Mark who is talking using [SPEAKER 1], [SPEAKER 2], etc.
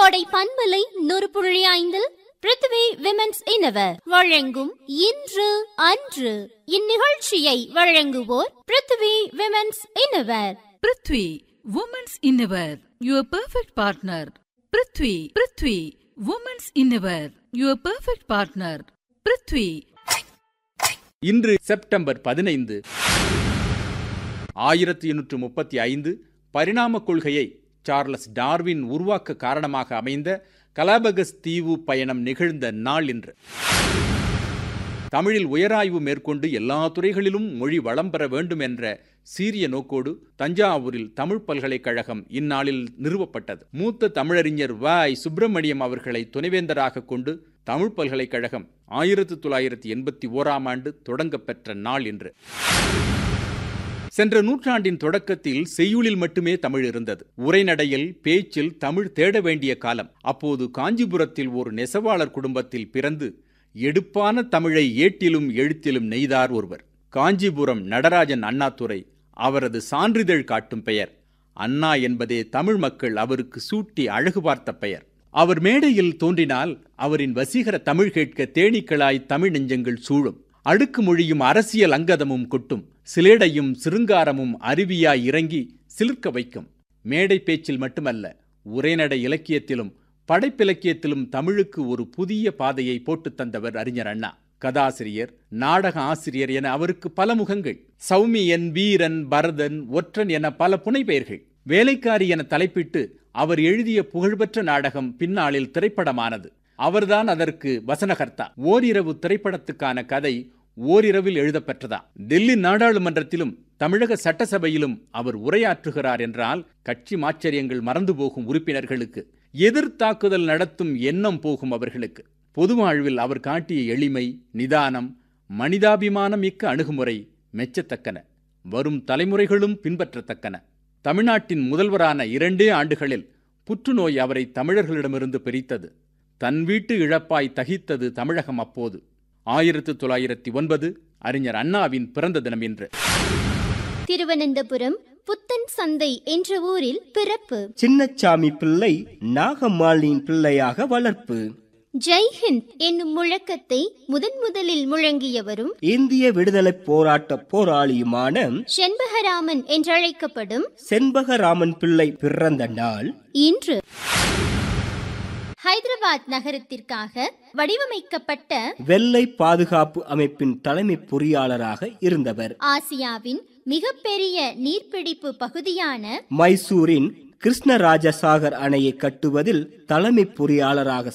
[SPEAKER 1] கோடை பண்பலை நூறு புள்ளி ஐந்தில் பிருத்வி விமென்ஸ் இனவர் வழங்கும் இன்று அன்று இந்நிகழ்ச்சியை வழங்குவோர் Prithvi women's innerwear
[SPEAKER 2] Prithvi women's innerwear your perfect partner Prithvi Prithvi women's innerwear your perfect partner Prithvi
[SPEAKER 3] இன்று செப்டம்பர் பதினைந்து ஆயிரத்தி எண்ணூற்று முப்பத்தி ஐந்து பரிணாம கொள்கையை சார்லஸ் டார்வின் உருவாக்க காரணமாக அமைந்த கலாபகஸ் தீவு பயணம் நிகழ்ந்த நாள் இன்று தமிழில் உயராய்வு மேற்கொண்டு எல்லா துறைகளிலும் மொழி வளம் பெற வேண்டும் என்ற சீரிய நோக்கோடு தஞ்சாவூரில் தமிழ் பல்கலைக்கழகம் இந்நாளில் நிறுவப்பட்டது மூத்த தமிழறிஞர் வ ஐ சுப்பிரமணியம் அவர்களை துணைவேந்தராக கொண்டு தமிழ் பல்கலைக்கழகம் ஆயிரத்தி தொள்ளாயிரத்தி எண்பத்தி ஓராம் ஆண்டு தொடங்கப்பெற்ற நாள் இன்று சென்ற நூற்றாண்டின் தொடக்கத்தில் செய்யுளில் மட்டுமே தமிழ் இருந்தது உரைநடையில் பேச்சில் தமிழ் தேட வேண்டிய காலம் அப்போது காஞ்சிபுரத்தில் ஒரு நெசவாளர் குடும்பத்தில் பிறந்து எடுப்பான தமிழை ஏட்டிலும் எழுத்திலும் நெய்தார் ஒருவர் காஞ்சிபுரம் நடராஜன் அண்ணாதுரை அவரது சான்றிதழ் காட்டும் பெயர் அண்ணா என்பதே தமிழ் மக்கள் அவருக்கு சூட்டி அழகு பார்த்த பெயர் அவர் மேடையில் தோன்றினால் அவரின் வசீகர தமிழ் கேட்க தேனீக்களாய் தமிழ் நெஞ்சங்கள் சூழும் அடுக்கு மொழியும் அரசியல் அங்கதமும் கொட்டும் சிலேடையும் சிருங்காரமும் அருவியாய் இறங்கி சிலிர்க்க வைக்கும் மேடை பேச்சில் மட்டுமல்ல உரைநடை இலக்கியத்திலும் படைப்பிலக்கியத்திலும் தமிழுக்கு ஒரு புதிய பாதையை போட்டுத் தந்தவர் அறிஞர் அண்ணா கதாசிரியர் நாடக ஆசிரியர் என அவருக்கு பல முகங்கள் சௌமியன் வீரன் பரதன் ஒற்றன் என பல புனைப்பெயர்கள் வேலைக்காரி என தலைப்பிட்டு அவர் எழுதிய புகழ்பெற்ற நாடகம் பின்னாளில் திரைப்படமானது அவர்தான் அதற்கு வசனகர்த்தா ஓரிரவு திரைப்படத்துக்கான கதை ஓரிரவில் எழுதப்பெற்றதா டெல்லி நாடாளுமன்றத்திலும் தமிழக சட்டசபையிலும் அவர் உரையாற்றுகிறார் என்றால் கட்சி மாச்சரியங்கள் மறந்து போகும் உறுப்பினர்களுக்கு எதிர்த்தாக்குதல் நடத்தும் எண்ணம் போகும் அவர்களுக்கு பொது வாழ்வில் அவர் காட்டிய எளிமை நிதானம் மனிதாபிமானம் மிக்க அணுகுமுறை மெச்சத்தக்கன வரும் தலைமுறைகளும் பின்பற்றத்தக்கன தமிழ்நாட்டின் முதல்வரான இரண்டே ஆண்டுகளில் புற்றுநோய் அவரை தமிழர்களிடமிருந்து பிரித்தது தன் வீட்டு இழப்பாய் தகித்தது தமிழகம் அப்போது ஆயிரத்து தொள்ளாயிரத்தி ஒன்பது அறிஞர் அண்ணாவின் பிறந்த தினம் இன்று
[SPEAKER 1] திருவனந்தபுரம் புத்தன் சந்தை என்ற ஊரில் பிறப்பு
[SPEAKER 4] சின்னச்சாமி பிள்ளை நாகம்மாளின் பிள்ளையாக வளர்ப்பு
[SPEAKER 1] ஜெய்ஹிந்த் என்னும் முழக்கத்தை முதன் முதலில் முழங்கியவரும்
[SPEAKER 4] இந்திய விடுதலை போராட்ட போராளியுமான
[SPEAKER 1] செண்பகராமன் என்றழைக்கப்படும்
[SPEAKER 4] செண்பகராமன் பிள்ளை பிறந்த நாள்
[SPEAKER 1] இன்று ஹைதராபாத் நகரத்திற்காக வடிவமைக்கப்பட்ட
[SPEAKER 4] வெள்ளை பாதுகாப்பு அமைப்பின் தலைமை பொறியாளராக இருந்தவர்
[SPEAKER 1] ஆசியாவின் மிகப்பெரிய நீர்பிடிப்பு பகுதியான
[SPEAKER 4] மைசூரின் கிருஷ்ணராஜசாகர் அணையை கட்டுவதில் தலைமை பொறியாளராக